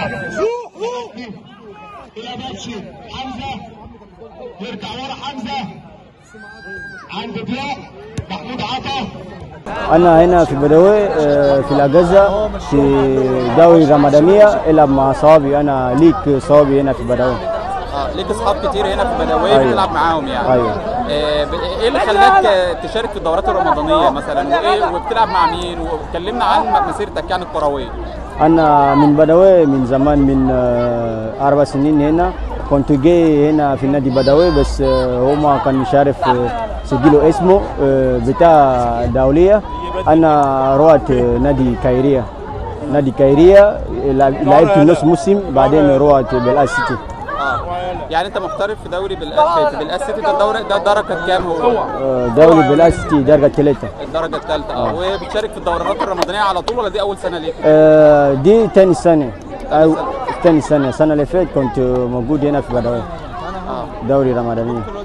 الى باتشي حمزه يرجع ورا حمزه عند ضياء محمود عطا أنا هنا في بدوي آه، في الأجازة في دوري رمضانية ألعب مع صحابي أنا ليك صحابي هنا في بدوي اه ليك اصحاب كتير هنا في بدويه أيوة. بتلعب معاهم يعني أيوة. آه ب- ايه اللي خلاك آه، تشارك في الدورات الرمضانيه مثلا وايه وبتلعب مع مين وكلمنا عن مسيرتك يعني الكرويه أنا من بدوي من زمان من آه، أربع سنين هنا كنت جاي هنا في نادي بدوي بس آه، هما كان مش عارف آه، سجلوا اسمه آه، بتاع دولية أنا روحت آه، نادي كايرية نادي كايرية لعب- لعبت نص موسم بعدين روحت بالاس سيتي اه يعني انت محترف في دوري بال في بالاس سيتي ده الدوري ده درجه كام هو؟ آه، دوري بالاس سيتي درجة ثلاثة الدرجه الثالثه اه وبتشارك في الدورات الرمضانيه على طول ولا دي اول سنه ليك؟ آه، دي تاني سنة أو تاني سنة السنة اللي فاتت كنت موجود هنا في بدوي اه دوري رمضانية